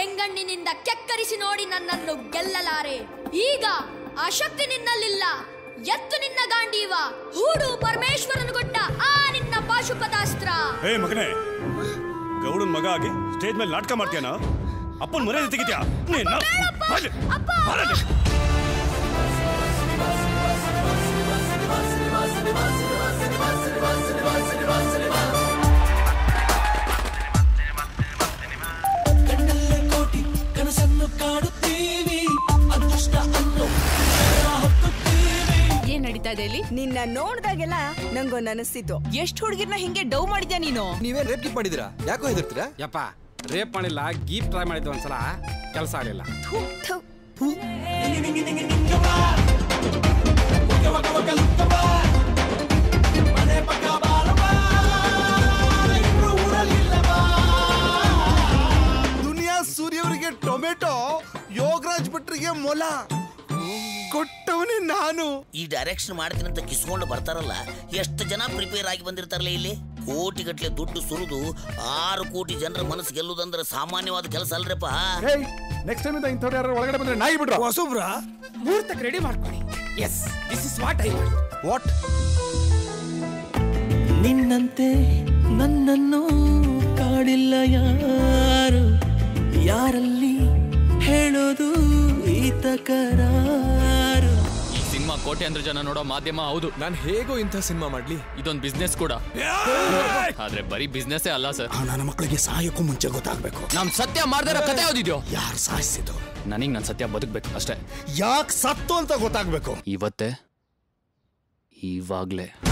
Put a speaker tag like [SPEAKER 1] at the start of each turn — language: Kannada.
[SPEAKER 1] ಕೆಂಗಣ್ಣಿನಿಂದ ಕೆಕ್ಕರಿಸಿ ನೋಡಿ ನನ್ನನ್ನು ಗೆಲ್ಲಲಾರೆ ಈಗ ಆ ಶಕ್ತಿ ನಿನ್ನಲ್ಲಿಲ್ಲ ಎತ್ತು ನಿನ್ನ ಗಾಂಡೀವ ಹೂಡು ಪರಮೇಶ್ವರನು ಕೊಟ್ಟ ಆ ನಿನ್ನ ಪಾಶುಪತಾಸ್ತ್ರ
[SPEAKER 2] ಏ ಮಗನೇ ಗೌಡನ್ ಮಗ ಆಗಿ ಸ್ಟೇಜ್ ಮೇಲೆ ನಾಟಕ ಮಾಡ್ತೀಯನ ಅಪ್ಪನ ಮರ್ಯಾದೆ ತೆಗಿತ್ಯಾ ನೀನ್
[SPEAKER 3] ಕಣ್ಣಲ್ಲೇ ಕೋಟಿ ಕನಸನ್ನು ಕಾಡುತ್ತೀವಿ ಅದೃಷ್ಟ ಅನ್ನೋ
[SPEAKER 4] ಏನ್ ನಡೀತಾ ಇದೆ ಇಲ್ಲಿ
[SPEAKER 5] ನಿನ್ನ ನೋಡ್ದಾಗೆಲ್ಲ ನಂಗೊಂದು ಅನಿಸ್ತಿತ್ತು
[SPEAKER 4] ಎಷ್ಟು ಹುಡುಗಿರ್ನ ಹಿಂಗೆ ಡೌ ಮಾಡಿದ್ಯಾ ನೀನು
[SPEAKER 6] ನೀವೇ ರೇಪ್ ಗಿಪ್ ಮಾಡಿದಿರಾ ಯಾಕೋ ಹೆದರ್ತೀರಾ
[SPEAKER 7] ಯಪ್ಪ ರೇಪ್ ಮಾಡಿಲ್ಲ ಗೀಪ್ ಟ್ರೈ ಮಾಡಿದ್ವಿ ಒಂದ್ಸಲ ಕೆಲಸ ಆಗಲಿಲ್ಲ
[SPEAKER 8] ದುನಿಯಾ ಸೂರ್ಯವರಿಗೆ ಟೊಮೆಟೊ ಯೋಗರಾಜ್ ಭಟ್ರಿಗೆ ಮೊಲ ಕೊಟ್ಟವನೇ ನಾನು
[SPEAKER 9] ಈ ಡೈರೆಕ್ಷನ್ ಮಾಡ್ತೀನಿ ಅಂತ ಕಿಸ್ಕೊಂಡು ಬರ್ತಾರಲ್ಲ ಎಷ್ಟು ಜನ ಪ್ರಿಪೇರ್ ಆಗಿ ಬಂದಿರ್ತಾರಲ್ಲ ಇಲ್ಲಿ ಕೋಟಿಗಟ್ಲೆ ದುಡ್ಡು ಸುರಿದು ಆರು ಕೋಟಿ ಜನರ ಮನಸ್ಸು ಗೆಲ್ಲುವುದಂದ್ರೆ ಸಾಮಾನ್ಯವಾದ ಕೆಲಸ ಅಲ್ರಪ್ಪ
[SPEAKER 8] ನೆಕ್ಸ್ಟ್ ಟೈಮ್ ಇಂದ ಇಂಥವ್ರು ಯಾರು ಒಳಗಡೆ ಬಂದ್ರೆ ನಾಯಿ ಬಿಡ್ರ
[SPEAKER 7] ಹೊಸಬ್ರ ಮುಹೂರ್ತಕ್ಕೆ ರೆಡಿ ಮಾಡ್ಕೊಳ್ಳಿ yes this is what I
[SPEAKER 8] what
[SPEAKER 3] ನಿನ್ನಂತೆ ನನ್ನನ್ನು ಕಾಡಿಲ್ಲ ಯಾರು ಯಾರಲ್ಲಿ ಹೇಳೋದು ಈತ ಕರಾರು
[SPEAKER 10] ಈ ಸಿನಿಮಾ ಕೋಟ್ಯಾಂತರ ಜನ ನೋಡೋ ಮಾಧ್ಯಮ ಹೌದು
[SPEAKER 6] ನಾನು ಹೇಗೋ ಇಂಥ ಸಿನಿಮಾ ಮಾಡ್ಲಿ
[SPEAKER 10] ಇದೊಂದು ಬಿಸ್ನೆಸ್ ಕೂಡ ಆದ್ರೆ ಬರೀ ಬಿಸ್ನೆಸ್ ಅಲ್ಲ ಸರ್
[SPEAKER 8] ನನ್ನ ಮಕ್ಕಳಿಗೆ ಸಹಾಯಕ್ಕೂ ಮುಂಚೆ ಗೊತ್ತಾಗ್ಬೇಕು
[SPEAKER 10] ನಮ್ ಸತ್ಯ ಮಾಡ್ದಿರೋ ಕತೆ ಯಾವ್ದಿದ್ಯೋ
[SPEAKER 8] ಯಾರು ಸಾಯಿಸಿದ್ದು
[SPEAKER 10] ನನಗ್ ನನ್ ಸತ್ಯ ಬದುಕ್ಬೇಕು ಅಷ್ಟೇ
[SPEAKER 8] ಯಾಕೆ ಸತ್ತು ಅಂತ ಗೊತ್ತಾಗ್ಬೇಕು
[SPEAKER 10] ಇವತ್ತೇ ಇವಾಗ್ಲೇ